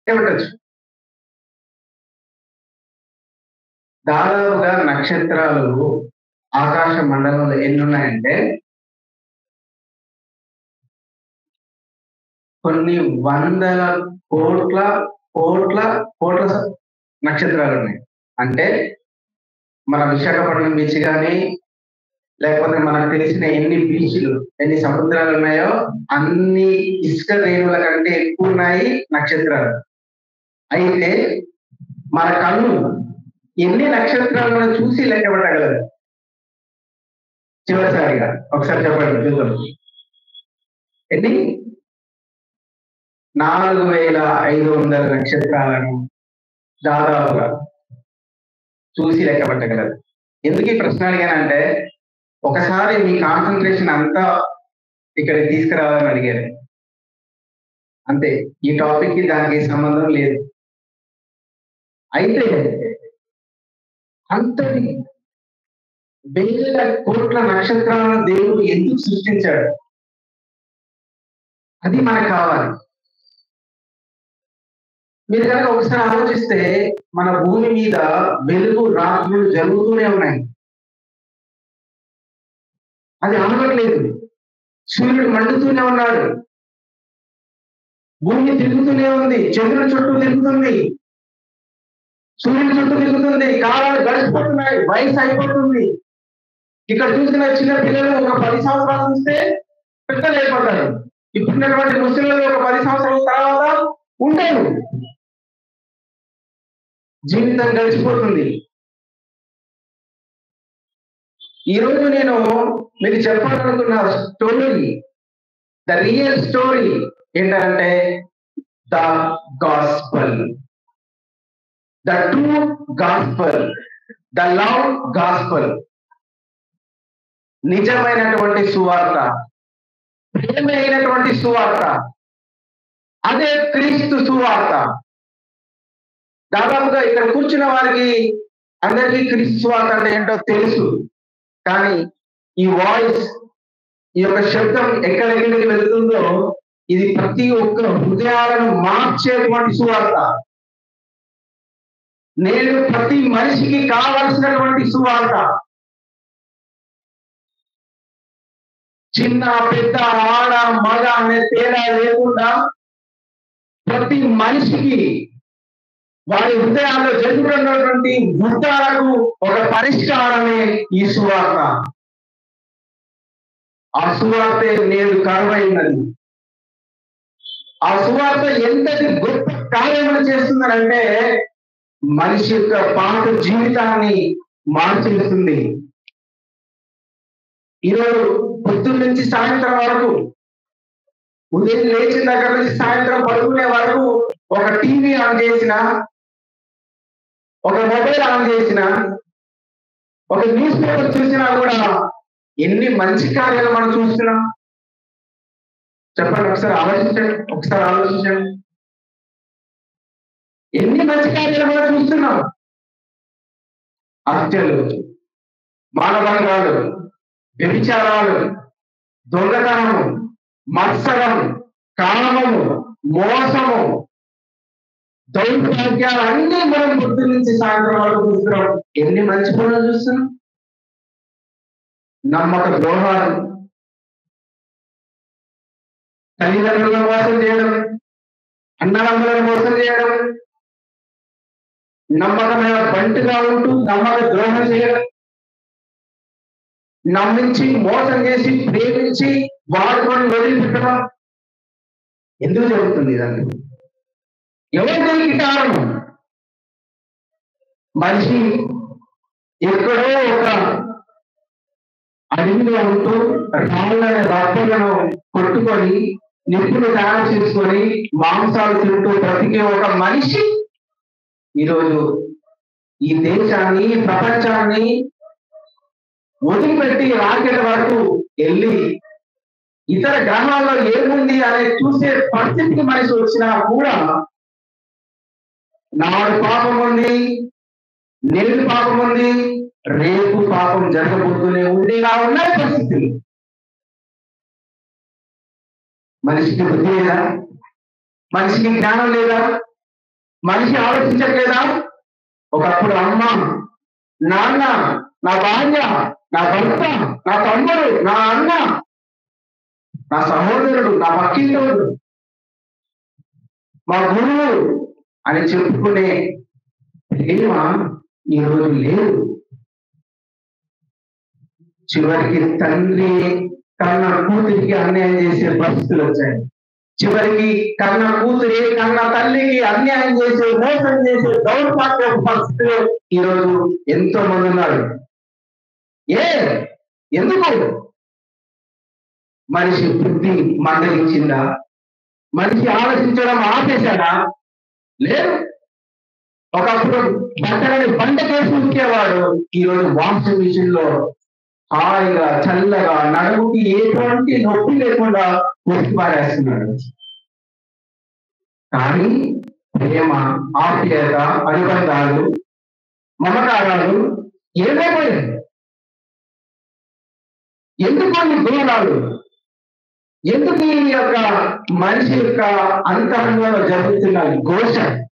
పెట్టచ్చు దాదాపుగా నక్షత్రాలు ఆకాశ మండలంలో ఎన్ని ఉన్నాయంటే కొన్ని వందల కోట్ల కోట్ల కోట్ల స- నక్షత్రాలు ఉన్నాయి అంటే మన విశాఖపట్నం బీచ్ కానీ లేకపోతే మనకు తెలిసిన ఎన్ని బీచ్లు ఎన్ని సముద్రాలు ఉన్నాయో అన్ని ఇసుక రేణుల కంటే ఎక్కువ ఉన్నాయి నక్షత్రాలు అయితే మన కళ్ళు ఎన్ని నక్షత్రాలను చూసి లెక్క పెట్టగలరు చివరిసారిగా ఒకసారి చెప్పండి చూద్దాం ఎన్ని నాలుగు వేల ఐదు వందల నక్షత్రాలను దాదాపుగా చూసి లెక్క పెట్టగలరు ఎందుకు ఈ ప్రశ్న అడిగానంటే ఒకసారి మీ కాన్సన్ట్రేషన్ అంతా ఇక్కడికి తీసుకురావాలని అడిగారు అంతే ఈ టాపిక్ కి దానికి ఏ సంబంధం లేదు అయితే అంతటి వేల కోట్ల నక్షత్రాలను దేవుడు ఎందుకు సృష్టించాడు అది మనకు కావాలి మీరు కనుక ఒకసారి ఆలోచిస్తే మన భూమి మీద వెలుగు రాత్రులు జరుగుతూనే ఉన్నాయి అది ఆగట్లేదు సూర్యుడు మండుతూనే ఉన్నాడు భూమి తిరుగుతూనే ఉంది చంద్రుడి చుట్టూ తిరుగుతుంది సూర్యుడి చుట్టూ తిరుగుతుంది కాలాలు గడిచిపోతున్నాయి వయసు అయిపోతుంది ఇక్కడ చూసిన చిన్న పిల్లలు ఒక పది సంవత్సరాలు చూస్తే పెద్దలు అయిపోతారు ఇప్పుడున్నటువంటి ముస్లింలు ఒక పది సంవత్సరాల తర్వాత ఉంటారు జీవితం గడిచిపోతుంది ఈ రోజు నేను మీకు చెప్పాలనుకున్న స్టోరీ ద రియల్ స్టోరీ ఏంటంటే the gospel the true gospel the love gospel నిజమైనటువంటి సువార్త ప్రేమైనటువంటి సువార్త అదే క్రీస్తు సువార్త దాదాపుగా ఇక్కడ కూర్చున్న వారికి అందరికీ క్రీస్తు సువార్త అంటే ఏంటో తెలుసు కానీ ఈ వాయిస్ ఈ యొక్క శబ్దం ఎక్కడెక్కడికి వెళ్తుందో ఇది ప్రతి ఒక్క హృదయాలను మార్చేటువంటి సువార్త నేను ప్రతి మనిషికి కావలసినటువంటి సువార్త చిన్న పెద్ద ఆడ మగ అనే తేడా లేకుండా ప్రతి మనిషికి వారి హృదయాల్లో జరుగుతున్నటువంటి వృద్ధాలకు ఒక పరిష్కారమే ఈ సువార్త ఆ సువార్తే నేడు కరువైనది ఆ సువార్త ఎంతటి గొప్ప కార్యములు చేస్తుందనంటే మనిషి యొక్క పాత జీవితాన్ని మార్చేస్తుంది ఈరోజు పొద్దున్న నుంచి సాయంత్రం వరకు ఉదయం లేచిన దగ్గర నుంచి సాయంత్రం పడుకునే వరకు ఒక టీవీ ఆన్ చేసిన ఒక మొబైల్ ఆన్ చేసిన ఒక న్యూస్ పేపర్ చూసినా కూడా ఎన్ని మంచి కార్యాలు మనం చూస్తున్నాం చెప్పండి ఒకసారి ఆలోచించండి ఒకసారి ఆలోచించండి ఎన్ని మంచి కార్యాలు మనం చూస్తున్నాం హత్యలు మానభంగాలు వ్యభిచారాలు దొంగతనము మత్సరం కామము మోసము దౌర్భాగ్యాలు అన్ని మనం పొద్దు నుంచి సాయంత్రం వరకు చూస్తున్నాం ఎన్ని మంచి పనులు చూస్తున్నాం నమ్మక ద్రోహాలు తల్లిదండ్రులను మోసం చేయడం అన్నదమ్ములను మోసం చేయడం నమ్మకమైన బంటుగా ఉంటూ నమ్మక ద్రోహం చేయడం నమ్మించి మోసం చేసి ప్రేమించి వాడుకొని వదిలిపెట్టడం ఎందుకు జరుగుతుంది ఇదంతా ఎవరి దీనికి కారణం మనిషి ఎక్కడో ఒక అడవిలో ఉంటూ రాళ్ళ రప్పలను కొట్టుకొని నిప్పులు తయారు చేసుకొని మాంసాలు తింటూ బ్రతికే ఒక మనిషి ఈరోజు ఈ దేశాన్ని ఈ ప్రపంచాన్ని వదిలిపెట్టి రాకెట్ వరకు వెళ్ళి ఇతర గ్రహాల్లో ఏముంది అనేది చూసే పరిస్థితికి మనిషి వచ్చినా కూడా నాడు పాపం ఉంది నేడు పాపం ఉంది రేపు పాపం జరగబోతూనే ఉంది ఇలా ఉన్నాయి పరిస్థితులు మనిషికి బుద్ధి లేదా మనిషికి జ్ఞానం లేదా మనిషి ఆలోచించట్లేదా ఒకప్పుడు అమ్మ నాన్న నా భార్య నా భర్త నా తమ్ముడు నా అన్న నా సహోదరుడు నా పక్కింటోడు మా గురువు అని చెప్పుకునే ప్రేమ ఈరోజు లేదు చివరికి తండ్రి కన్న కూతురికి అన్యాయం చేసే పరిస్థితులు వచ్చాయి చివరికి కన్న కూతురి కన్న తల్లికి అన్యాయం చేసే మోసం చేసే దౌర్భాగ్య పరిస్థితులు ఈరోజు ఎంతో మంది ఉన్నారు ఏ ఎందుకు మనిషి బుద్ధి మందలించిందా మనిషి ఆలోచించడం ఆపేశాడా లేదు ఒకప్పుడు బట్టలని బండకేసి ఉంచేవాడు ఈరోజు వాషింగ్ మిషన్ లో హాయిగా చల్లగా నడుముకి ఎటువంటి నొప్పి లేకుండా కొట్టి పారేస్తున్నాడు కానీ ప్రేమ ఆప్యాయత అనుబంధాలు మమకారాలు ఏమైపోయాయి ఎందుకు ఈ దూరాలు ఎందుకు ఈ యొక్క మనిషి యొక్క అంతరంగంలో జరుగుతున్న ఘోష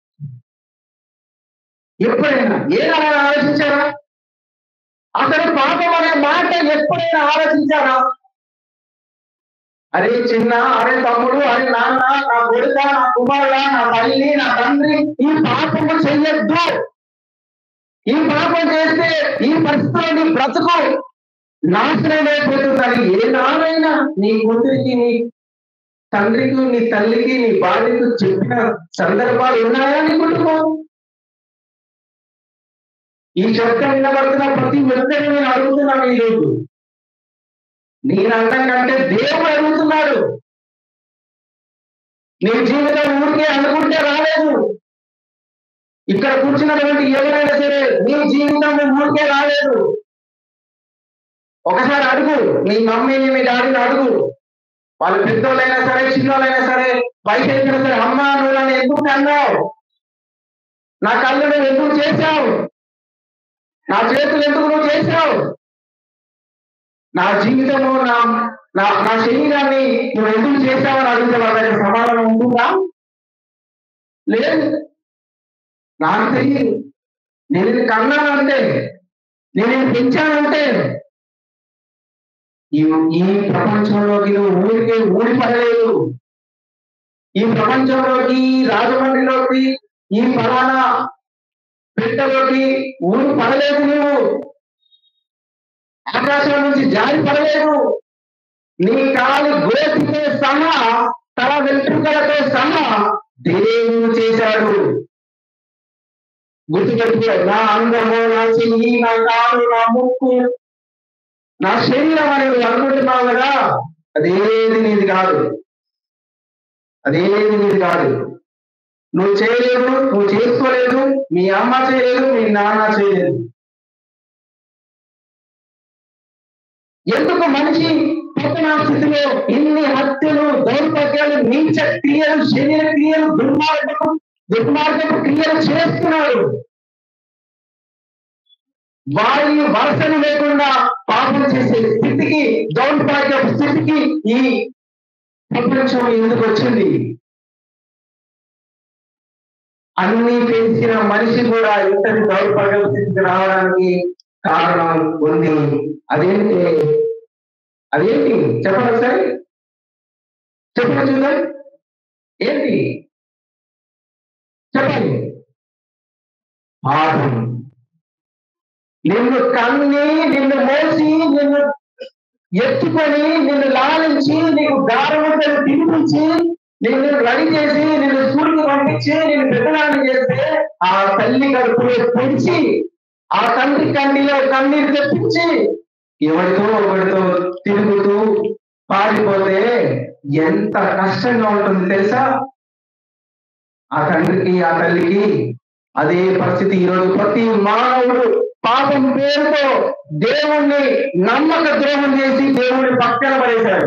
ఎప్పుడైనా ఏదైనా ఆలోచించారా అసలు పాపం అనే మాట ఎప్పుడైనా ఆలోచించారా అరే చిన్న అరే తమ్ముడు అరే నాన్న నా కొడుక నా కుమారుడ నా తల్లి నా తండ్రి ఈ పాపము చెయ్యొద్దు ఈ పాపం చేస్తే ఈ పరిస్థితిలో నీ బ్రతుకు నాశనమైపోతుందని ఏ నానైనా నీ కూతురికి నీ తండ్రికి నీ తల్లికి నీ భార్యకు చెప్పిన సందర్భాలు ఉన్నాయా నీ కుటుంబం ఈ శబ్దం వినబడుతున్న ప్రతి వ్యక్తిని నేను అడుగుతున్నాను ఈ రోజు నేను అంతం కంటే దేవుడు అడుగుతున్నాడు నీ జీవితం ఊరికే అనుకుంటే రాలేదు ఇక్కడ కూర్చున్నటువంటి ఎవరైనా సరే నీ జీవితం ఊరికే రాలేదు ఒకసారి అడుగు మీ మమ్మీని మీ డాడీని అడుగు వాళ్ళు పెద్దోళ్ళైనా సరే చిన్నోళ్ళైనా సరే బయట అయినా సరే అమ్మ నువ్వు నన్ను ఎందుకు అన్నావు నా కళ్ళు నువ్వు ఎందుకు చేశావు నా చేతులు ఎందుకు నువ్వు చేశావు నా జీవితము నా నా నా శరీరాన్ని నువ్వు ఎందుకు చేశావని అడిగితే వాళ్ళ దగ్గర సమాధానం ఉంటుందా లేదు నాకు తెలియదు నేను ఇది కన్నానంటే నేను ఇది పెంచానంటే ఈ ఈ ప్రపంచంలోకి నువ్వు ఊరికే ఊడిపడలేదు ఈ ప్రపంచంలోకి ఈ రాజమండ్రిలోకి ఈ ఫలానా పెట్టలోకి ఊరి పడలేదు నువ్వు ఆకాశం నుంచి జారి పడలేదు నీ కాలు గోతితో సహా తల వెంట్రుకలతో సహా దేవుడు చేశాడు గుర్తుపెట్టుకో నా అందము నా చెయ్యి నా కాలు నా ముక్కు నా శరీరం అని నువ్వు అనుకుంటున్నావు కదా అదేది నీది కాదు అదేది నీది కాదు నువ్వు చేయలేదు నువ్వు చేసుకోలేదు మీ అమ్మ చేయలేదు మీ నాన్న చేయలేదు ఎందుకు మనిషి పతన స్థితిలో ఇన్ని హత్యలు దౌర్భాగ్యాలు నీచ క్రియలు శరీర క్రియలు దుర్మార్గము దుర్మార్గపు క్రియలు చేస్తున్నాడు వారి వరసలు లేకుండా పాపం చేసే స్థితికి దౌర్భాగ్యపు స్థితికి ఈ ప్రపంచం ఎందుకు వచ్చింది అన్ని పెంచిన మనిషి కూడా ఇంతటి దౌర్భాగ్య స్థితికి రావడానికి కారణం ఉంది అదేంటి అదేంటి చెప్పండి ఒకసారి చెప్పండి చూద్దాం ఏంటి చెప్పండి పాపం నిన్ను కన్ని నిన్ను మోసి నిన్ను ఎత్తుకొని నిన్ను లాలించి నీకు గారముద్దలు తినిపించి నిన్ను రెడీ చేసి నిన్ను స్కూల్కి పంపించి నిన్ను పెద్దలాన్ని చేస్తే ఆ తల్లి కడుపులో పొడిచి ఆ తండ్రి కండిలో కన్నీరు తెప్పించి ఎవరితో ఒకరితో తిరుగుతూ పారిపోతే ఎంత కష్టంగా ఉంటుంది తెలుసా ఆ తండ్రికి ఆ తల్లికి అదే పరిస్థితి ఈరోజు ప్రతి మానవుడు పాపం పేరుతో దేవుణ్ణి నమ్మక ద్రోహం చేసి దేవుని పక్కన పడేశాడు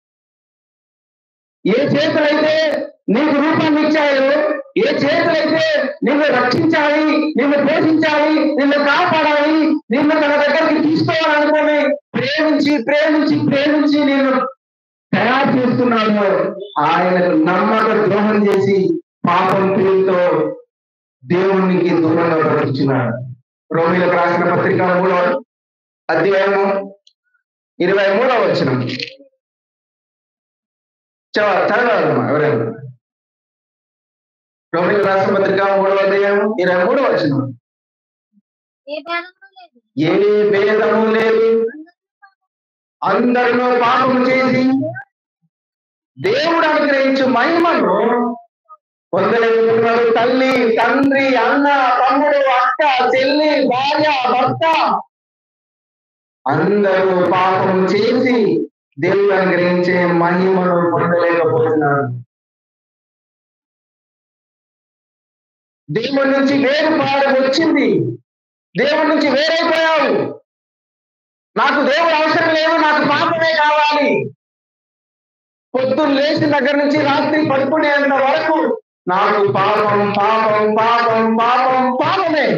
ఏ చేతులైతే నీకు రూపం ఇచ్చాయో ఏ చేతులైతే నిన్ను రక్షించాలి నిన్ను పోషించాలి నిన్ను కాపాడాలి నిన్ను తన దగ్గరికి తీసుకోవాలనుకుని ప్రేమించి ప్రేమించి ప్రేమించి నేను తయారు చేస్తున్నాడు ఆయనకు నమ్మక ద్రోహం చేసి పాపం పేరుతో దేవునికి దూరంగా బ్రతుకుతున్నాడు రోమిలకు రాసిన పత్రిక మూడవ అధ్యాయము ఇరవై మూడవ వచ్చిన చదవాలమ్మా ఎవరైనా రోమిలకు రాసిన పత్రిక మూడవ అధ్యాయం ఇరవై మూడవ వచ్చిన ఏ భేదము లేదు ఏ భేదము లేదు అందరిలో పాపము చేసి దేవుడు అనుగ్రహించు మహిమను పొందలేకున్నారు తల్లి తండ్రి అన్న తమ్ముడు అక్క చెల్లి భార్య భర్త అందరూ పాపం చేసి దేవుడు అనుగ్రహించే మహిమను పొందలేకపోతున్నారు దేవుడి నుంచి వేరుపాడు వచ్చింది దేవుడి నుంచి వేరైపోయావు నాకు దేవుడు అవసరం లేదు నాకు పాపమే కావాలి పొద్దున్న లేచిన దగ్గర నుంచి రాత్రి పడుకునేంత వరకు నాకు పాపం పాపం పాపం పాపం పాపమే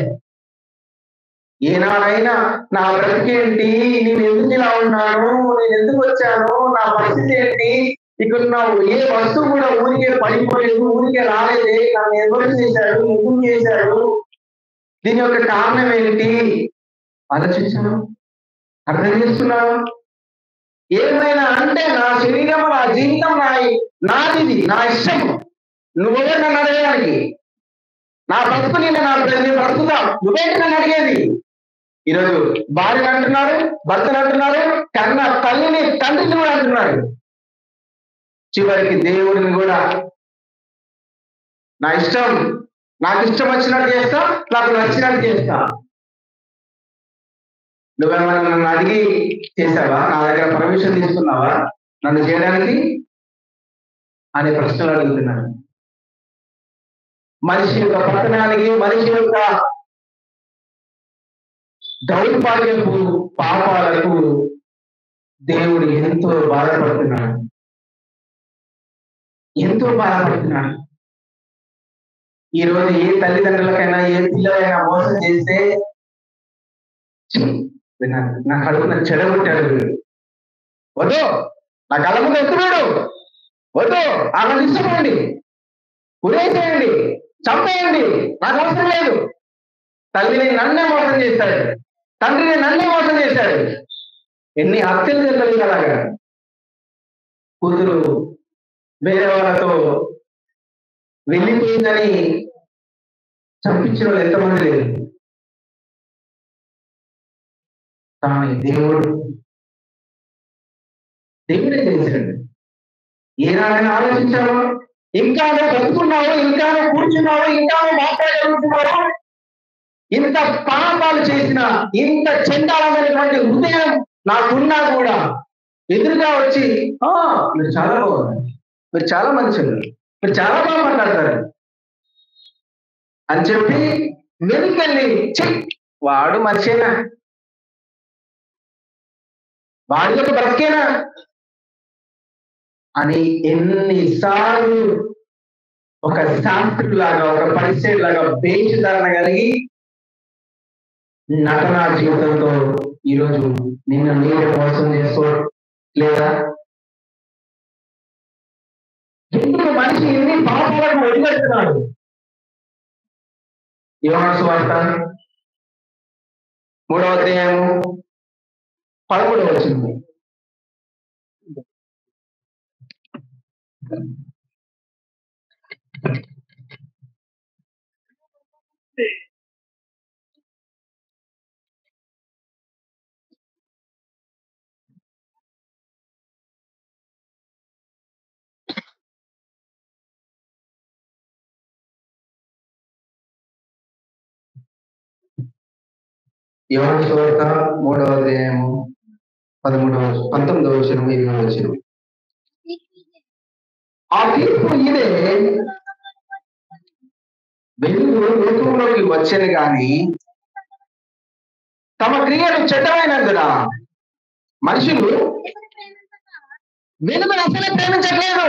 ఏనాడైనా నా బ్రతికేంటి నేను ఎందుకు ఇలా ఉన్నాను నేను ఎందుకు వచ్చాను నా పరిస్థితి ఏంటి ఇక్కడ నా ఏ వస్తువు కూడా ఊరికే పడిపోలేదు ఊరికే రాలేదే నన్ను ఎవరు చేశాడు ఎందుకు చేశాడు దీని యొక్క కారణం ఏంటి ఆలోచించాను అర్థం చేస్తున్నాను ఏమైనా అంటే నా శరీరం నా జీవితం నా నాది నా ఇష్టం నువ్వే నన్ను అడగడానికి నా బ్రతుకు నేను నా నేను బ్రతుకుతా నువ్వేంటి నన్ను అడిగేది ఈరోజు భార్యను అంటున్నారు భర్తను అంటున్నారు కన్న తల్లిని తండ్రిని కూడా అంటున్నారు చివరికి దేవుడిని కూడా నా ఇష్టం నాకు ఇష్టం వచ్చినట్టు చేస్తా నాకు నచ్చినట్టు చేస్తా నువ్వేమైనా నన్ను అడిగి చేసావా నా దగ్గర పర్మిషన్ తీసుకున్నావా నన్ను చేయడానికి అనే ప్రశ్నలు అడుగుతున్నాను మనిషి యొక్క పతనానికి మనిషి యొక్క దౌర్భాగ్యపు పాపాలకు దేవుడు ఎంతో బాధపడుతున్నాడు ఎంతో బాధపడుతున్నాడు ఈ రోజు ఏ తల్లిదండ్రులకైనా ఏ పిల్లలైనా మోసం చేస్తే ఛీ, నా నా కడుపున చెడగొట్టాడు వీడు వద్దు నా కళ్ళ ముందు ఎత్తున్నాడు వద్దు ఆమె ఇష్టపడండి ఉరేసేయండి చంపేయండి నాకు అవసరం లేదు తల్లిని నన్నే మోసం చేశాడు తండ్రిని నన్నే మోసం చేశాడు ఎన్ని హత్యలు జరిగాయి అలాగా కూతురు వేరే వాళ్ళతో వెళ్ళిపోయిందని చంపించిన వాళ్ళు ఎంతమంది లేదు కానీ దేవుడు దేవుడే చేశాడు ఏనాడైనా ఆలోచించావా ఇంకా నువ్వు బతుకున్నావు ఇంకా నువ్వు కూర్చున్నావు ఇంకా నువ్వు మాట్లాడగలుగుతున్నావు ఇంత పాపాలు చేసిన ఇంత చండాలమైనటువంటి హృదయం నాకున్నా కూడా ఎదురుగా వచ్చి ఆ మీరు చాలా బాగున్నారు మీరు చాలా మంచిది మీరు చాలా బాగా మాట్లాడతారు అని చెప్పి వెనుకెళ్ళి "ఛీ, వాడు మనిషేనా వాడి యొక్క బ్రతికేనా అని ఎన్నిసార్లు ఒక శాస్త్రుడు లాగా ఒక పరిచయం లాగా బేచుధారణ కలిగి నటనా జీవితంతో ఈరోజు నిన్ను నీరు మోసం చేసుకో లేదా ఎందుకు మనిషి ఎన్ని పాపాలకు వదిలేస్తున్నాడు యోహాను వార్త మూడవ అధ్యాయము పదమూడవ వచ్చింది యోహాను సువార్త మూడవ అధ్యాయము పదమూడవ పంతొమ్మిదవ వచ్చిన ఇరవై వచ్చిన ఆ తీర్పు ఇదే వెలుగు లోకంలోకి వచ్చేది కానీ తమ క్రియలు చెడ్డమైనందున మనుషులు వెలుగును అసలే ప్రేమించట్లేదు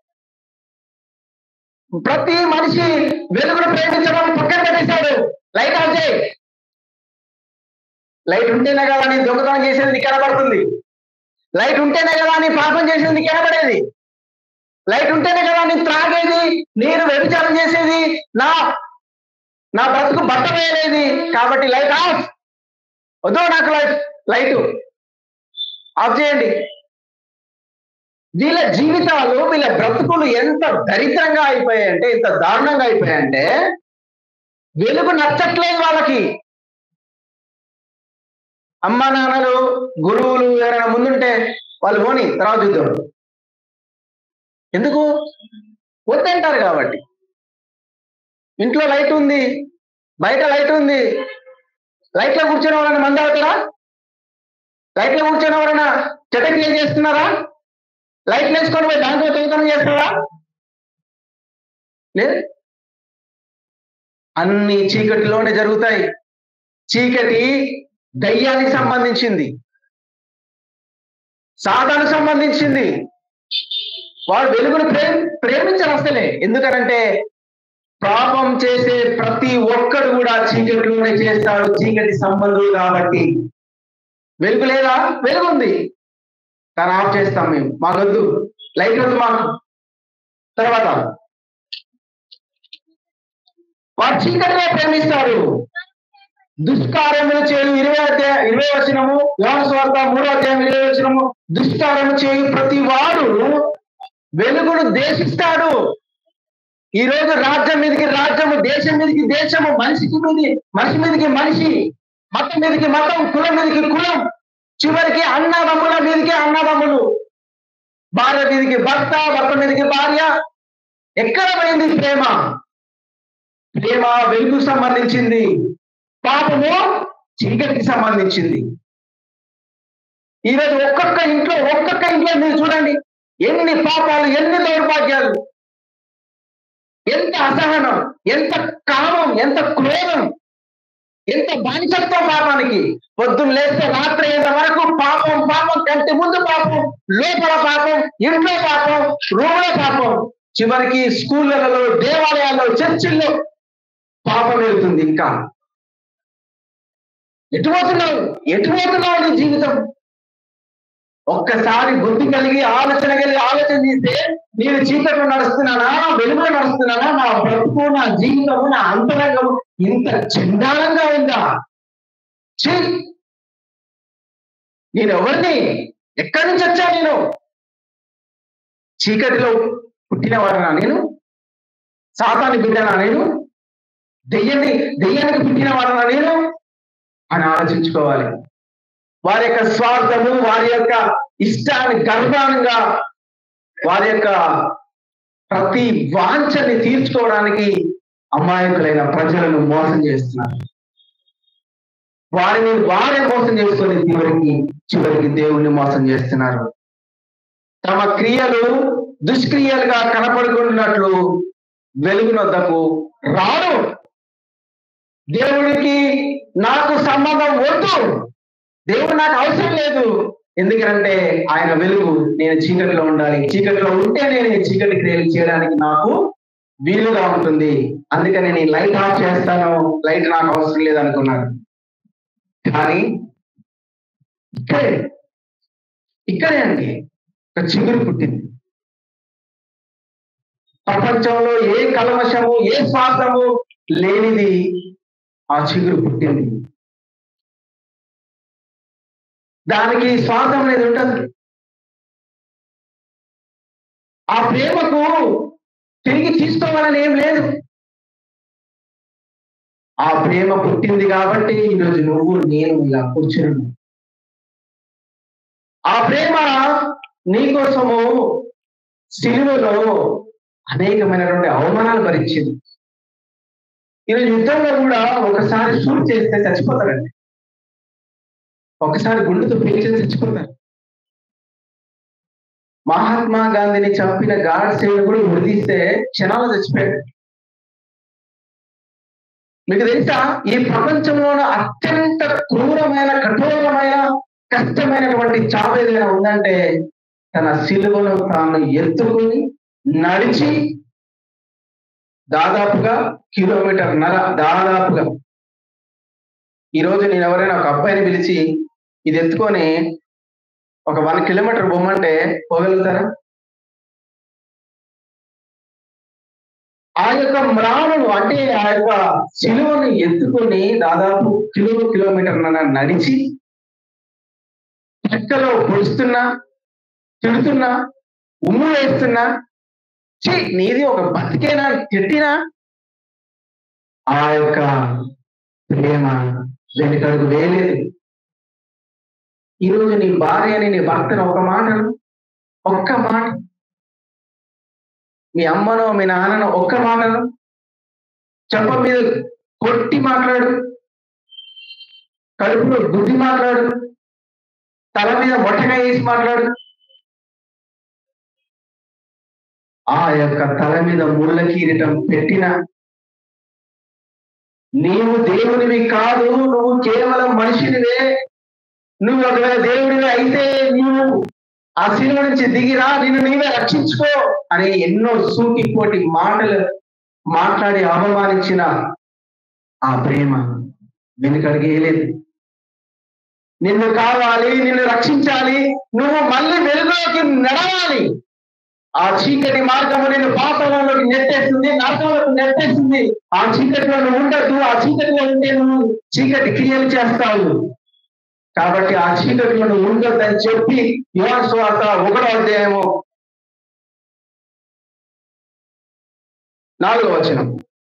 ప్రతి మనిషి వెలుగును ప్రేమించడం పక్కన పెట్టేశాడు లైట్ ఆఫ్ చేయి లైట్ ఉంటేనే కదా నీ దొంగతనం చేసేది నీకు కనబడుతుంది లైట్ ఉంటేనే కదా నీ పాపం చేసేది నీకు కనబడేది లైట్ ఉంటేనే కదా నేను త్రాగేది నేను వ్యభిచారం చేసేది నా నా బ్రతుకు బట్ట వేయలేదు కాబట్టి లైట్ ఆఫ్ వద్దు నాకు లైట్ లైట్ ఆఫ్ చేయండి వీళ్ళ జీవితాలు వీళ్ళ బ్రతుకులు ఎంత దరిద్రంగా అయిపోయాయంటే ఎంత దారుణంగా అయిపోయాయంటే వెలుగు నచ్చట్లేదు వాళ్ళకి అమ్మ నాన్నలు గురువులు ఎవరైనా ముందుంటే వాళ్ళు పోని తర్వాత చూద్దాం ఎందుకు వద్దంటారు కాబట్టి ఇంట్లో లైట్ ఉంది బయట లైట్ ఉంది లైట్లో కూర్చొని ఎవరైనా మంది అవుతారా లైట్లో కూర్చొని ఎవరైనా చటక్రియ చేస్తున్నారా లైట్ వేసుకొని పోయి దాంట్లో తొందరగా చేస్తున్నారా లేదు అన్ని చీకటిలోనే జరుగుతాయి చీకటి దయ్యానికి సంబంధించింది సాధనకు సంబంధించింది వాడు వెలుగును ప్రేమ ప్రేమించరు అసలే ఎందుకనంటే పాపం చేసే ప్రతి ఒక్కడు కూడా చీకటిలోనే చేస్తాడు చీకటి సంబంధులు కాబట్టి వెలుగు లేదా వెలుగు ఉంది కానీ ఆఫ్ చేస్తాం మేము మాకొద్దు లైట్ వద్దు మాకు తర్వాత వాడు చీకటినే ప్రేమిస్తారు దుష్కార్యములు చేయు ఇరవై అధ్యాయ ఇరవై వచనము యోన స్వార్థ మూడో అధ్యాయం ఇరవై వచనము దుష్కార్యము చేయు ప్రతి వాడు వెలుగును దేశిస్తాడు ఈ రోజు రాజ్యం మీదకి రాజ్యము దేశం మీదకి దేశము మనిషికి మీది మనిషి మీదకి మనిషి మతం మీదకి మతం కులం మీదకి కులం చివరికి అన్నదమ్ముల మీదకి అన్నదమ్ములు భార్య మీదకి భర్త భర్త మీదకి భార్య ఎక్కడ పోయింది ప్రేమ ప్రేమ వెలుగు సంబంధించింది పాపము చీకటికి సంబంధించింది ఈరోజు ఒక్కొక్క ఇంట్లో ఒక్కొక్క ఇంట్లో మీరు చూడండి ఎన్ని పాపాలు ఎన్ని దౌర్భాగ్యాలు ఎంత అసహనం ఎంత కామం ఎంత క్రోధం ఎంత బానిసత్వం పాపానికి పొద్దున్న లేస్తే రాత్రి అయ్యేంత వరకు పాపం పాపం కంటి ముందు పాపం లోపల పాపం ఇంట్లో పాపం రూమ్లో పాపం చివరికి స్కూళ్ళలో దేవాలయాల్లో చర్చిల్లో పాపం వెళ్తుంది ఇంకా ఎటు పోతున్నావు ఎటు పోతున్నావు నీ జీవితం ఒక్కసారి బుద్ధి కలిగి ఆలోచన కలిగి ఆలోచన చేస్తే నేను చీకట్లో నడుస్తున్నానా వెలుగులో నడుస్తున్నానా నా బ్రతుకు నా జీవితము నా అంతరంగము ఇంత చండాలంగా ఉందా ఛీ! నేను ఎవరిని ఎక్కడి నుంచి వచ్చా నేను చీకటిలో పుట్టినవాడనా నేను సాతాని బిడ్డనా నేను దెయ్యాన్ని దెయ్యానికి పుట్టినవాడనా నేను అని ఆలోచించుకోవాలి వారి యొక్క స్వార్థము వారి యొక్క ఇష్టాన్ని గర్భంగా వారి యొక్క ప్రతి వాంఛని తీర్చుకోవడానికి అమాయకులైన ప్రజలను మోసం చేస్తున్నారు వారిని వారే మోసం చేసుకొని చివరికి చివరికి దేవుణ్ణి మోసం చేస్తున్నారు తమ క్రియలు దుష్క్రియలుగా కనపడుకున్నట్లు వెలుగునొద్దకు రాడు దేవుడికి నాకు సంబంధం వద్దు దేవుడు నాకు అవసరం లేదు ఎందుకంటే ఆయన వెలుగు నేను చీకటిలో ఉండాలి చీకటిలో ఉంటే నేను ఈ చీకటి క్రియలు చేయడానికి నాకు వీలుగా ఉంటుంది అందుకని నేను లైట్ ఆఫ్ చేస్తాను లైట్ నాకు అవసరం లేదు అనుకున్నాను కానీ ఇక్కడే ఇక్కడే అండి ఒక చిగురు పుట్టింది ప్రపంచంలో ఏ కల్మషము ఏ స్వార్థము లేనిది ఆ చిగురు పుట్టింది దానికి స్వార్థం అనేది ఉంటుంది ఆ ప్రేమకు తిరిగి తీసుకోవాలని ఏం లేదు ఆ ప్రేమ పుట్టింది కాబట్టి ఈరోజు నువ్వు నేను ఇలా కూర్చున్నాను ఆ ప్రేమ నీకోసము సిలువలో అనేకమైనటువంటి అవమానాలు భరించింది ఈరోజు యుద్ధంలో కూడా ఒకసారి షూట్ చేస్తే చచ్చిపోతారండి ఒకసారి గుండెతో పేల్చి చచ్చిపోతారు మహాత్మా గాంధీని చంపిన గాడ్ సేవకుడు ఉడిదీస్తే క్షణాలు చచ్చిపోయాడు మీకు తెలుసా ఈ ప్రపంచంలోన అత్యంత క్రూరమైన కఠోరమైన కష్టమైనటువంటి చావు ఏదైనా ఉందంటే తన సిలువను తాను ఎత్తుకుని నడిచి దాదాపుగా కిలోమీటర్ నర దాదాపుగా ఈ రోజు నేను ఎవరైనా ఒక అబ్బాయిని పిలిచి ఇది ఎత్తుకొని ఒక వన్ కిలోమీటర్ బొమ్మంటే పోగలుగుతారా ఆ యొక్క మ్రాణును అంటే ఆ యొక్క శిలువను ఎత్తుకొని దాదాపు కిలో కిలోమీటర్ నడిచి చెక్కలో పొడుస్తున్నా తిడుతున్నా ఉమ్ము వేస్తున్నా ఛీ నీది ఒక బతికేనా తిట్టినా ఆ యొక్క ప్రేమ వెనుకడుగు వేయలేదు ఈరోజు నీ భార్యని నీ భర్తను ఒక మాటను ఒక్క మాట మీ అమ్మనో మీ నాన్ననో ఒక్క మాటను చెప్ప మీద కొట్టి మాట్లాడు కడుపులో గుడ్డి మాట్లాడు తల మీద మొట్టగా వేసి మాట్లాడు ఆ యొక్క తల మీద ముళ్ళ కిరీటం పెట్టిన నీవు దేవునివి కాదు నువ్వు కేవలం మనిషినివే నువ్వు ఒకవేళ దేవుడివి అయితే నీవు ఆ శిలువ నుంచి దిగిరా నిన్ను నీవే రక్షించుకో అనే ఎన్నో సూటిపోటి మాటలు మాట్లాడి అవమానించిన ఆ ప్రేమ వెనుకడిగేయలేదు నిన్ను కావాలి నిన్ను రక్షించాలి నువ్వు మళ్ళీ వెలుగులోకి నడవాలి ఆ చీకటి మార్గము నిన్ను పాపంలోకి నెట్టేస్తుంది నరకంలోకి నెట్టేస్తుంది ఆ చీకటిలో నువ్వు ఉండద్దు ఆ చీకటిలో ఉంటే నువ్వు చీకటి క్రియలు చేస్తావు కాబట్టి ఆ చీకటిలో నువ్వు ఉండొద్దని చెప్పి యువన స్వార్థ ఒకటో అధ్యాయము నాలుగో వచనం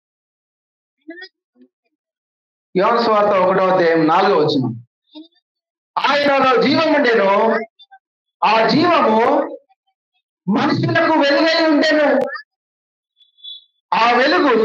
యువన స్వార్థ ఒకటో అధ్యాయం నాలుగో వచనం ఆయనలో జీవం ఉండేను ఆ జీవము మనుషులకు వెలుగై ఉండేను ఆ వెలుగు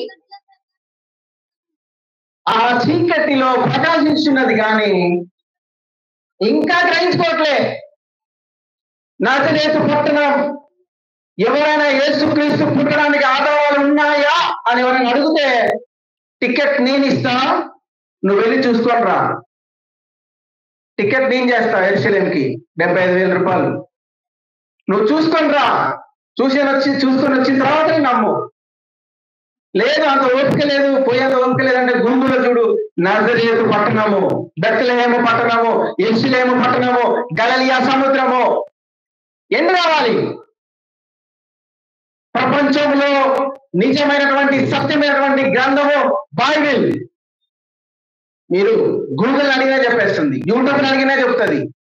ఆ చీకటిలో ప్రకాశించున్నది కానీ ఇంకా గ్రహించుకోవట్లే నజరేతు పట్టణం ఎవరైనా యేసుక్రీస్తు పుట్టడానికి ఆధారాలు ఉన్నాయా అని ఎవరైనా అడిగితే టికెట్ నేను ఇస్తా నువ్వు వెళ్ళి చూసుకొని రా టికెట్ నేను చేస్తా ఎర్సలేంకి డెబ్బై ఐదు వేల రూపాయలు నువ్వు చూసుకొని రా చూసి వచ్చి చూసుకొని వచ్చిన తర్వాత నమ్ము లేదు అంత ఓపిక లేదు పోయేంత ఓపిక లేదంటే గుండెలో చూడు నజరేతు పట్టణము బెత్తలేము పట్టణము ఎర్సిలేము పట్టణము గలలియా సముద్రము ఎన్ని రావాలి ప్రపంచంలో నిజమైనటువంటి సత్యమైనటువంటి గ్రంథము బైబిల్ మీరు గూగుల్ అడిగినా చెప్పేస్తుంది యూట్యూబ్ అడిగినా చెప్తుంది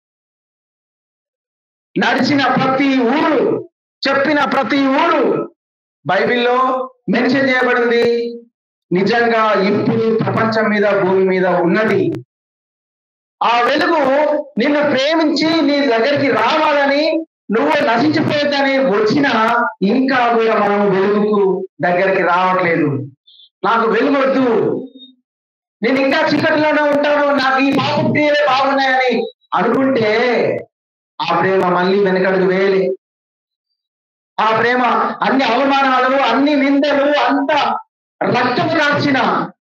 నడిచిన ప్రతి ఊరు చెప్పిన ప్రతి ఊరు బైబిల్లో మెన్షన్ చేయబడింది నిజంగా ఇప్పుడు ప్రపంచం మీద భూమి మీద ఉన్నది ఆ వెలుగు నిన్ను ప్రేమించి నీ దగ్గరికి రావాలని నువ్వు నశించిపోయేదని వచ్చినా ఇంకా కూడా మనం వెలుగుకు దగ్గరికి రావట్లేదు నాకు వెలుగు వద్దు నేను ఇంకా చీకటిలోనే ఉంటాను నాకు ఈ పాప క్రియలే బాగున్నాయని అనుకుంటే ఆ ప్రేమ మళ్ళీ వెనకడుగు వేయలే ఆ ప్రేమ అన్ని అవమానాలు అన్ని నిందలు అంత రక్తము కాల్చిన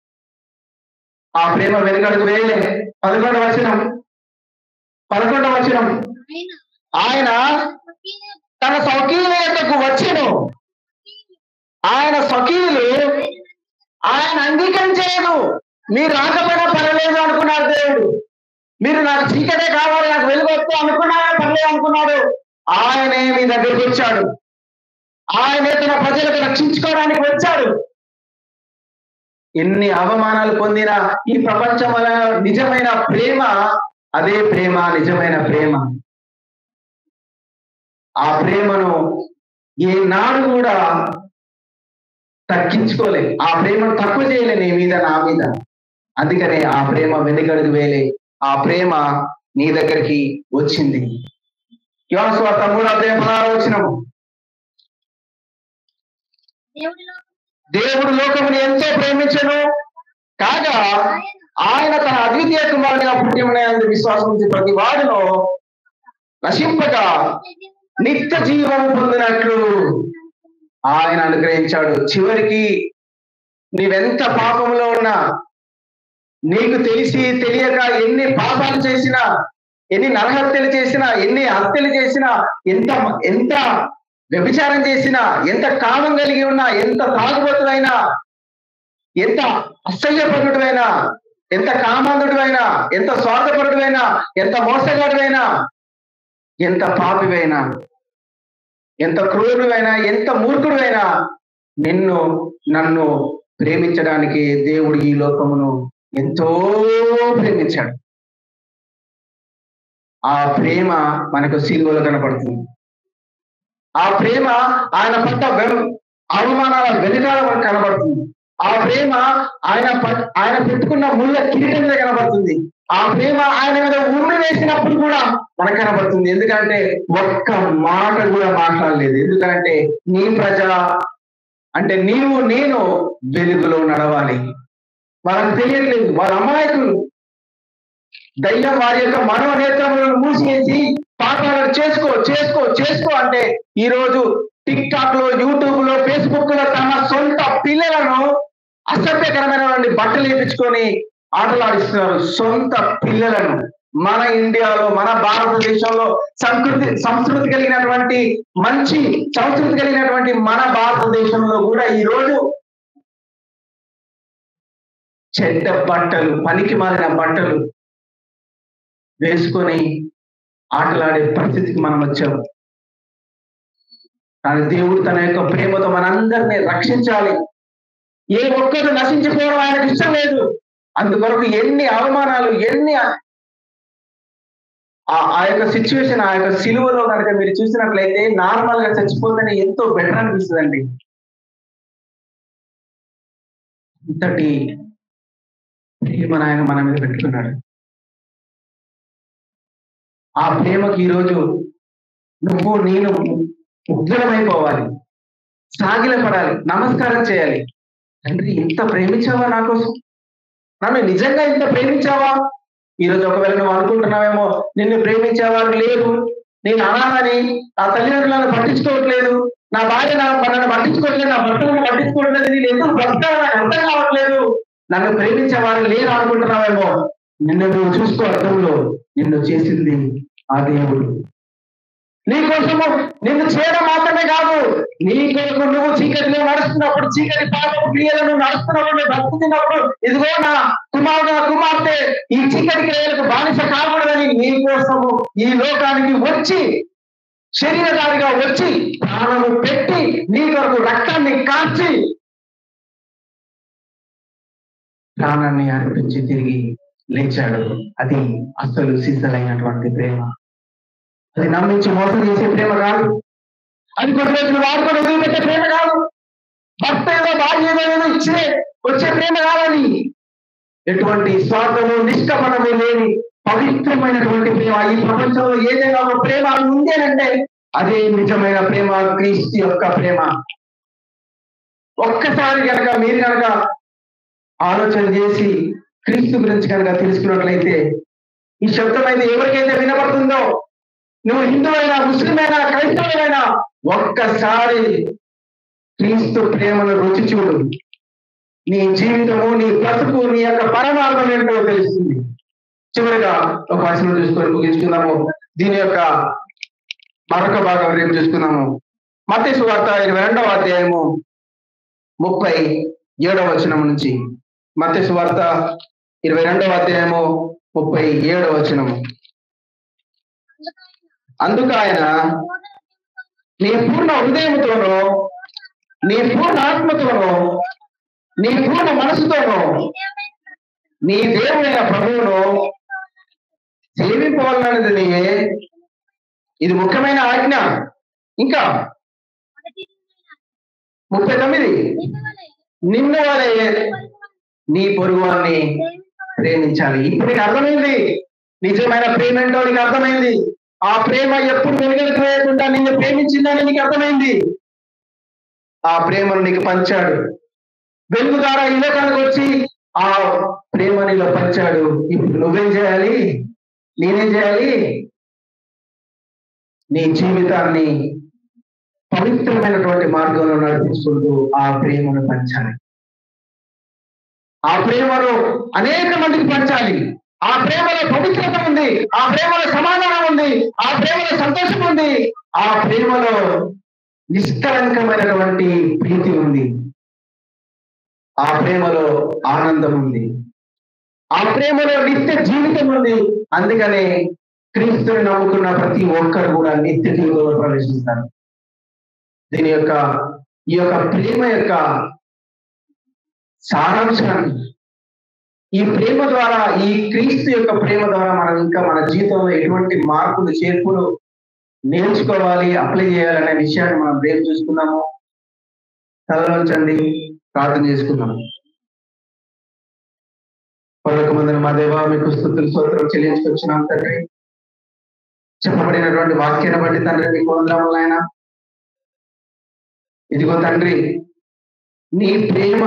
ఆ ప్రేమ వెనుకడుగు వేయలే పదకొండవ వచనం పదకొండవ వచనం ఆయన తన స్వకీయులకు వచ్చెను ఆయన స్వకీయులు ఆయన అంగీకరించలేదు మీరు రాకపోయినా పర్వాలేదు అనుకున్నాడు దేవుడు మీరు నాకు చీకటే కావాలి నాకు వెలుగొచ్చు అనుకున్నారా పర్లేదు అనుకున్నాడు ఆయనే మీ దగ్గరికి వచ్చాడు ఆయనే తన ప్రజలకు రక్షించుకోవడానికి వచ్చాడు ఎన్ని అవమానాలు పొందిన ఈ ప్రపంచం నిజమైన ప్రేమ అదే ప్రేమ నిజమైన ప్రేమ ఆ ప్రేమను ఏ నాడు కూడా తగ్గించుకోలే ఆ ప్రేమను తక్కువ చేయలే నీ మీద నా మీద అందుకనే ఆ ప్రేమ వెనుకడుగు వేలే ఆ ప్రేమ నీ దగ్గరికి వచ్చింది యోనస్వార్త మూడో అధ్యాయం పదహారు వచ్చినాము దేవుడిలో దేవుడు లోకముని ఎంతో ప్రేమించను కాగా ఆయన తన అద్వితీయ కుమారునిగా పుట్టిమనే అందు విశ్వాసం ఉంచి ప్రతి వాడును నశింపక నిత్య జీవం పొందినట్లు ఆయన అనుగ్రహించాడు చివరికి నీవెంత పాపంలో ఉన్నా నీకు తెలిసి తెలియక ఎన్ని పాపాలు చేసినా ఎన్ని నరహత్యలు చేసినా ఎన్ని హత్యలు చేసినా ఎంత ఎంత వ్యభిచారం చేసినా ఎంత కామం కలిగి ఉన్నా ఎంత తాగుబోతుడైనా ఎంత అసహ్యపరుడువైనా ఎంత కామాంధుడివైనా ఎంత స్వార్థపరుడువైనా ఎంత మోసగాడువైనా ఎంత పాపివైనా ఎంత క్రూరుడైనా ఎంత మూర్ఖుడువైనా నిన్ను నన్ను ప్రేమించడానికి దేవుడు ఈ లోకమును ఎంతో ప్రేమించాడు ఆ ప్రేమ మనకు సిలువలో కనపడుతుంది ఆ ప్రేమ ఆయన పట్ల వెం- అవమానాల వెనుకాల మనకు కనబడుతుంది ఆ ప్రేమ ఆయన పట్- ఆయన పెట్టుకున్న ముళ్ళ కిరీటం మీద కనబడుతుంది ఆ ప్రేమ ఆయన మీద ఉమ్మి వేసినప్పుడు కూడా మనకు కనబడుతుంది ఎందుకంటే ఒక్క మాట కూడా మాట్లాడలేదు ఎందుకంటే నీ ప్రజ అంటే నీవు నేను వెలుగులో నడవాలి వాళ్ళకి తెలియట్లేదు వాళ్ళ అమాయకులు దయ్యం వారి యొక్క మనోనేత్రములను మూసివేసి పాపాలను చేసుకో చేసుకో చేసుకో అంటే ఈ రోజు టిక్ టాక్ లో యూట్యూబ్ లో ఫేస్బుక్ లో తమ సొంత పిల్లలను అసభ్యకరమైనటువంటి బట్టలు వేయించుకొని ఆటలాడిస్తున్నారు సొంత పిల్లలను మన ఇండియాలో మన భారతదేశంలో సంస్కృతి సంస్కృతి కలిగినటువంటి మంచి సంస్కృతి కలిగినటువంటి మన భారతదేశంలో కూడా ఈ రోజు చెడ్డ బట్టలు పనికి మారిన బట్టలు వేసుకొని ఆటలాడే పరిస్థితికి మనం వచ్చాము కానీ దేవుడు తన యొక్క ప్రేమతో మనందరినీ రక్షించాలి ఏ ఒక్కరు నశించిపోవడం ఆయనకు ఇష్టం లేదు అందుకొరకు ఎన్ని అవమానాలు ఎన్ని ఆ ఆ యొక్క సిచ్యువేషన్ ఆ యొక్క సిలువలో కనుక మీరు చూసినట్లయితే నార్మల్ గా చచ్చిపోతేనే ఎంతో బెటర్ అనిపిస్తుందండి ఇంతటి ప్రేమను ఆయన మన మీద పెట్టుకున్నాడు ఆ ప్రేమకి ఈరోజు నువ్వు నేను ఉగ్రమైపోవాలి సాగిలపడాలి నమస్కారం చేయాలి తండ్రి ఇంత ప్రేమించావా నా కోసం నన్ను నిజంగా ఇంత ప్రేమించావా ఈరోజు ఒకవేళ నువ్వు అనుకుంటున్నావేమో నిన్ను ప్రేమించేవారు లేరు నేను అనాలని నా తల్లిదండ్రులను పట్టించుకోవట్లేదు నా భార్య నా నన్ను పట్టించుకోవట్లేదు నా భర్తలను పట్టించుకోవట్లేదు నేను ఎందుకు బ్రతకాలో నాకు అర్థం కావట్లేదు నన్ను ప్రేమించేవారు లేరు అనుకుంటున్నావేమో నిన్ను నువ్వు చూసుకో అర్థంలో నిన్ను చేసింది ఆ దేవుడు నీ కోసము నిన్ను చేయడం మాత్రమే కాదు నీ కొరకు నువ్వు చీకటిలో నడుస్తున్నప్పుడు చీకటి పాపం క్రియలను నడుస్తున్నప్పుడు నువ్వు బ్రతుకుతున్నప్పుడు ఇదిగో నా కుమారుడు నా కుమార్తె ఈ చీకటి క్రియలకు బానిస కాకూడదని నీ కోసము ఈ లోకానికి వచ్చి శరీరధారిగా వచ్చి ప్రాణము పెట్టి నీ కొరకు రక్తాన్ని కాల్చి ప్రాణాన్ని అర్పించి తిరిగి లేచాడు అది అసలు సిద్ధలైనటువంటి ప్రేమ అది నమ్మించి మోసం చేసే ప్రేమ కాదు అది కొన్ని రోజులు వాడుకొని వదిలిపెట్టే ప్రేమ కాదు భర్త ఏదో భార్య ఏదో ఏదో ఇచ్చే వచ్చే ప్రేమ కాదని ఎటువంటి స్వార్థము నిష్కపణము లేని పవిత్రమైనటువంటి ప్రేమ ఈ ప్రపంచంలో ఏదైనా ఒక ప్రేమ ఉంది అంటే అదే నిజమైన ప్రేమ క్రీస్తు యొక్క ప్రేమ ఒక్కసారి కనుక మీరు కనుక ఆలోచన చేసి క్రీస్తు గురించి కనుక తెలుసుకున్నట్లయితే ఈ శబ్దం అయితే ఎవరికైతే వినపడుతుందో నువ్వు హిందువైనా ముస్లిమైనా క్రైస్తవులైనా ఒక్కసారి క్రీస్తు ప్రేమను రుచి చూడు నీ జీవితము నీ బ్రతుకు నీ యొక్క పరమార్థం ఏంటో తెలుస్తుంది చివరిగా ఒక వచనం చూసుకొని ముగించుకుందాము దీని యొక్క మరొక భాగం రేపు చూసుకుందాము మత సువార్త ఇరవై రెండవ అధ్యాయము ముప్పై ఏడవ వచనం నుంచి మత సువార్త ఇరవై రెండవ అధ్యాయము ముప్పై ఏడవ వచనము అందుకు ఆయన నీ పూర్ణ హృదయంతోనూ నీ పూర్ణ ఆత్మతోనూ నీ పూర్ణ మనసుతోనూ నీ దేవుడైన ప్రభువును సేవింపవాలన్నది నీవే ఇది ముఖ్యమైన ఆజ్ఞ ఇంకా ముప్పై తొమ్మిది నిన్ను వలె నీ పొరుగువాన్ని ప్రేమించాలి ఇప్పుడు నీకు అర్థమైంది నిజమైన ప్రేమ ఏంటో నీకు అర్థమైంది ఆ ప్రేమ ఎప్పుడు వెలుగలికి వేయకుండా నిన్ను ప్రేమించిందని నీకు అర్థమైంది ఆ ప్రేమను నీకు పంచాడు వెలుగు ద్వారా ఈ లోకానికి వచ్చి ఆ ప్రేమ నీలో పంచాడు ఇప్పుడు నువ్వేం చేయాలి నేనేం చేయాలి నీ జీవితాన్ని పవిత్రమైనటువంటి మార్గంలో నడిపించుకుంటూ ఆ ప్రేమను పంచాలి ఆ ప్రేమను అనేక మందికి పంచాలి ఆ ప్రేమలో పవిత్రత ఉంది ఆ ప్రేమలో సమాధానం ఉంది ఆ ప్రేమలో సంతోషం ఉంది ఆ ప్రేమలో నిష్కలంకమైనటువంటి ప్రీతి ఉంది ఆ ప్రేమలో ఆనందం ఉంది ఆ ప్రేమలో నిత్య జీవితం ఉంది అందుకనే క్రీస్తుని నమ్ముకున్న ప్రతి ఒక్కరు కూడా నిత్య జీవితంలో ప్రవేశిస్తారు దీని యొక్క ఈ యొక్క ప్రేమ యొక్క సారాంశాన్ని ఈ ప్రేమ ద్వారా ఈ క్రీస్తు యొక్క ప్రేమ ద్వారా మనం ఇంకా మన జీవితంలో ఎటువంటి మార్పులు చేర్పులు నేర్చుకోవాలి అప్లై చేయాలనే విషయాన్ని మనం రేపు చూసుకుందాము తలలోంచండి ప్రార్థన చేసుకుందాం పదొక మందిని మా దేవ మీకు స్థుతులు స్తోత్రం చెల్లించుకొచ్చినాం తండ్రి చెప్పబడినటువంటి వాక్యాన్ని బట్టి తండ్రి మీకు వందరములు ఆయన ఇదిగో తండ్రి నీ ప్రేమ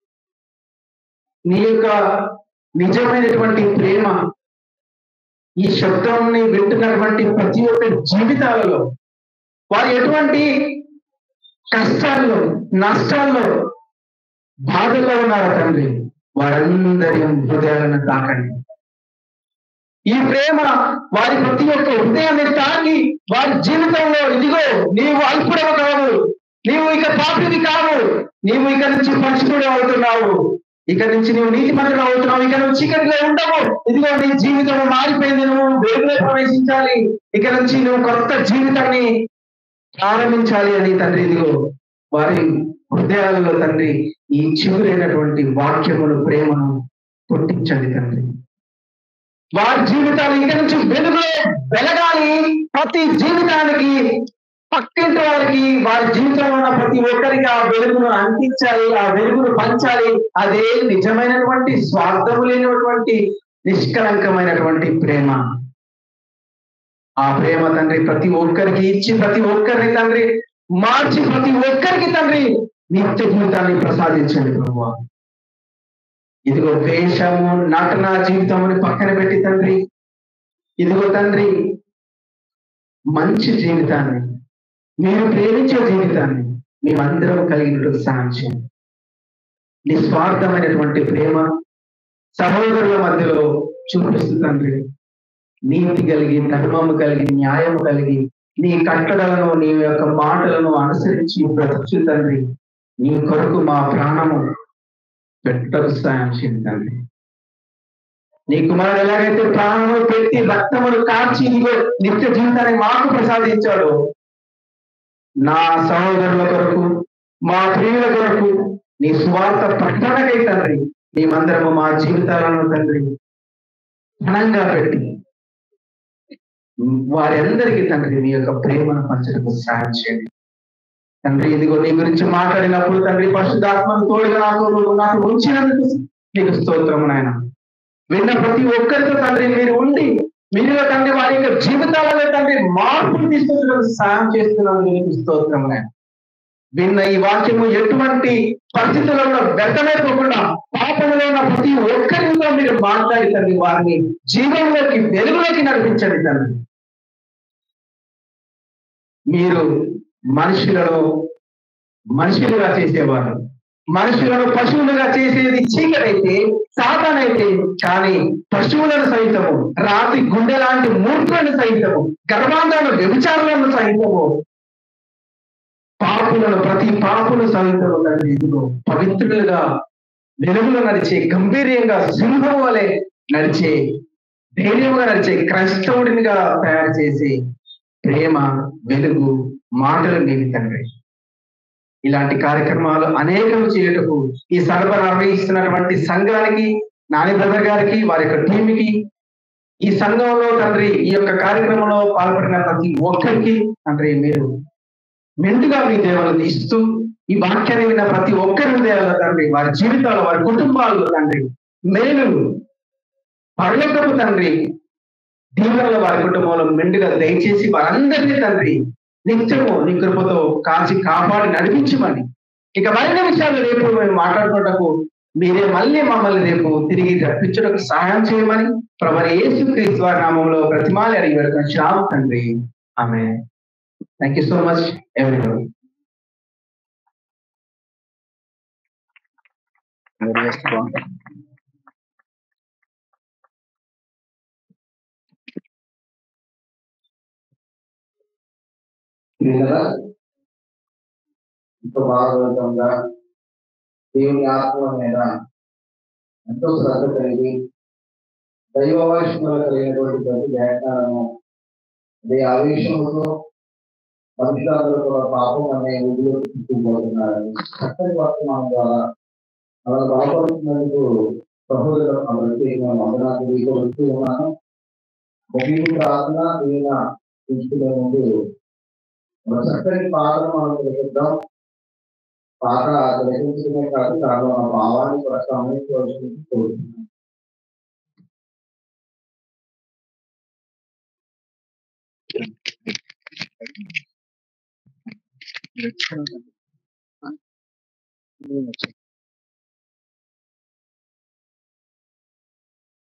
నీ యొక్క నిజమైనటువంటి ప్రేమ ఈ శబ్దాన్ని వింటున్నటువంటి ప్రతి ఒక్క జీవితాలలో వారు ఎటువంటి కష్టాల్లో నష్టాల్లో బాధల్లో ఉన్నారు తండ్రి వారందరి హృదయాలను తాకండి ఈ ప్రేమ వారి ప్రతి ఒక్క హృదయాన్ని తాకి వారి జీవితంలో ఇదిగో నీవు అల్పుడవు కావు నీవు ఇక పాపివి కావు నీవు ఇక నుంచి పంచుకుడు అవుతున్నావు ఇక నుంచి నువ్వు నీతి మంత్రులు అవుతున్నావు ఇక నువ్వు చీకటిలో ఉండవు ఇదిగో నీ జీవితం మారిపోయింది నువ్వు వెలుగులో ప్రవేశించాలి ఇక నుంచి నువ్వు కొత్త జీవితాన్ని ప్రారంభించాలి అని తండ్రి ఇదిగో వారి హృదయాలలో తండ్రి ఈ చిగురైనటువంటి వాక్యమును ప్రేమను పుట్టించండి తండ్రి వారి జీవితాలు ఇక నుంచి వెలుగులో వెలగాలి ప్రతి జీవితానికి పక్కింటి వారికి వారి జీవితంలో ఉన్న ప్రతి ఒక్కరికి ఆ వెలుగును అందించాలి ఆ వెలుగును పంచాలి అదే నిజమైనటువంటి స్వార్థము లేనటువంటి నిష్కలంకమైనటువంటి ప్రేమ ఆ ప్రేమ తండ్రి ప్రతి ఒక్కరికి ఇచ్చి ప్రతి ఒక్కరిని తండ్రి మార్చి ప్రతి ఒక్కరికి తండ్రి నిత్య జీవితాన్ని ప్రసాదించండి ప్రభు ఇదిగో వేషము నటన జీవితముని పక్కన పెట్టి తండ్రి ఇదిగో తండ్రి మంచి జీవితాన్ని మీరు ప్రేమించే జీవితాన్ని మేమందరం కలిగినట్టు సాయం చేయండి నిస్వార్థమైనటువంటి ప్రేమ సహోదరుల మధ్యలో చూపిస్తూ తండ్రి నీతి కలిగి ధర్మము కలిగి న్యాయము కలిగి నీ కట్టడలను నీ యొక్క మాటలను అనుసరించి బ్రతుకు తండ్రి నీ కొరకు మా ప్రాణము పెట్టకు సాయం చేయండి తండ్రి నీ కుమారుడు ఎలాగైతే ప్రాణము పెట్టి రక్తమును కాల్చి ఇదిగో నిత్య జీవితాన్ని మాకు ప్రసాదించాడు నా సహోదరుల కొరకు మా ప్రియుల కొరకు నీ స్వార్థ ప్రకటనకై తండ్రి మేమందరము మా జీవితాలను తండ్రి ఘనంగా పెట్టి వారందరికీ తండ్రి నీ యొక్క ప్రేమను పంచడానికి సహాయం చేయండి తండ్రి ఇదిగో నీ గురించి మాట్లాడినప్పుడు తండ్రి పరిశుద్ధాత్మను తోడుగా నాకు నువ్వు నాకు ఉంచినందుకు నీకు స్తోత్రము నాయన విన్న ప్రతి ఒక్కరితో తండ్రి మీరు ఉండి మీరు తండ్రి వారి యొక్క జీవితాలలో తండ్రి మార్పులు తీసుకొచ్చడానికి సహాయం చేస్తున్నందుకు నీకు స్తోత్రము నాయన విన్న ఈ వాక్యము ఎటువంటి పరిస్థితులలో వ్యర్థమైపోకుండా పాపంలో ఉన్న ప్రతి ఒక్కరితో మీరు మాట్లాడి తండ్రి వారిని జీవంలోకి వెలుగులోకి నడిపించండి తండ్రి మీరు మనుషులను మనుషులుగా చేసేవారు మనుషులను పశువులుగా చేసేది చీకటైతే సాతానైతే కానీ పశువులను సైతము రాతి గుండె లాంటి మూర్ఖులను సైతము గర్భాంధాలను వ్యభిచారులను సైతము పాపులను ప్రతి పాపులు సైతము తండ్రి ఇదిగో పవిత్రులుగా వెలుగులో నడిచే గంభీర్యంగా సింహం వలె నడిచే ధైర్యంగా నడిచే క్రైస్తవుడినిగా తయారు చేసే ప్రేమ వెలుగు మాటలు నీవి తండ్రి ఇలాంటి కార్యక్రమాలు అనేకం చేయటకు ఈ సరఫరా నిర్వహిస్తున్నటువంటి సంఘానికి నాని బ్రదర్ గారికి వారి యొక్క టీంకి ఈ సంఘంలో తండ్రి ఈ యొక్క కార్యక్రమంలో పాల్పడిన ప్రతి ఒక్కరికి తండ్రి మీరు మెండుగా మీ దేవులను ఇస్తూ ఈ వాక్యాన్ని విన్న ప్రతి ఒక్కరి హృదయాల్లో తండ్రి వారి జీవితాల్లో వారి కుటుంబాల్లో తండ్రి మేలు పర్లోకపు తండ్రి దీవెనల వారి కుటుంబంలో మెండుగా దయచేసి వారందరినీ తండ్రి నిత్యము నీ కృపతో కాచి కాపాడి నడిపించమని ఇక మరిన్ని విషయాలు రేపు మేము మాట్లాడుకోవటకు మీరే మళ్ళీ మమ్మల్ని రేపు తిరిగి రప్పించడానికి సహాయం చేయమని ప్రభు యేసు క్రీస్తు వారి నామంలో ప్రతిమాలి అడిగి వెళ్తాం శ్రామ్ తండ్రి ఆమె థ్యాంక్ యూ సో మచ్ ఎవరి ఎంతో భాగవతంగా దేవుని ఆత్మ మీద ఎంతో శ్రద్ధ కలిగి దైవవాష్యంలో కలిగినటువంటి ప్రతి వ్యాఖ్యానము అదే ఆవేశంతో మనుషులందరూ కూడా పాపం అనే ఊళ్ళో తీసుకుపోతున్నారని చక్కని వర్తమానం ద్వారా అలా బాగుపడుతున్నందుకు సహోదరు ప్రత్యేకంగా వందనాలు తెలియకొస్తూ ఉన్నాను ముగింపు ప్రార్థన ఈయన తీసుకునే ముందు ఒక చక్కని పాటను మనం గ్రహిద్దాం పాట గ్రహించడమే కాదు దానిలో ఉన్న భావాన్ని కూడా గమనించవలసింది కోరుతున్నాను